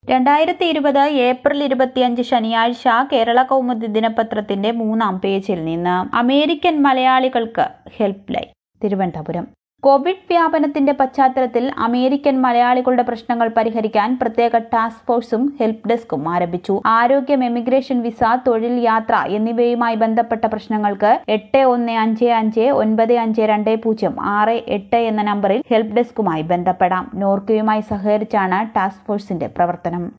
രണ്ടായിരത്തി ഇരുപത് ഏപ്രിൽ ഇരുപത്തിയഞ്ച് ശനിയാഴ്ച കേരള കൗമുദി ദിനപത്രത്തിന്റെ മൂന്നാം പേജിൽ നിന്ന് അമേരിക്കൻ മലയാളികൾക്ക് ഹെൽപ്പ് ലൈൻ തിരുവനന്തപുരം കോവിഡ് വ്യാപനത്തിന്റെ പശ്ചാത്തലത്തിൽ അമേരിക്കൻ മലയാളികളുടെ പ്രശ്നങ്ങൾ പരിഹരിക്കാൻ പ്രത്യേക ടാസ്ക് ഫോഴ്സും ഹെൽപ്പ് ഡെസ്കും ആരംഭിച്ചു ആരോഗ്യം എമിഗ്രേഷൻ വിസ തൊഴിൽ യാത്ര എന്നിവയുമായി ബന്ധപ്പെട്ട പ്രശ്നങ്ങൾക്ക് എട്ട് ഒന്ന് അഞ്ച് അഞ്ച് ഒൻപത് അഞ്ച് രണ്ട് പൂജ്യം ആറ് എട്ട് എന്ന നമ്പറിൽ ഹെൽപ്പ് ഡെസ്കുമായി ബന്ധപ്പെടാം നോർക്കയുമായി സഹകരിച്ചാണ് ടാസ്ക് ഫോഴ്സിന്റെ പ്രവർത്തനം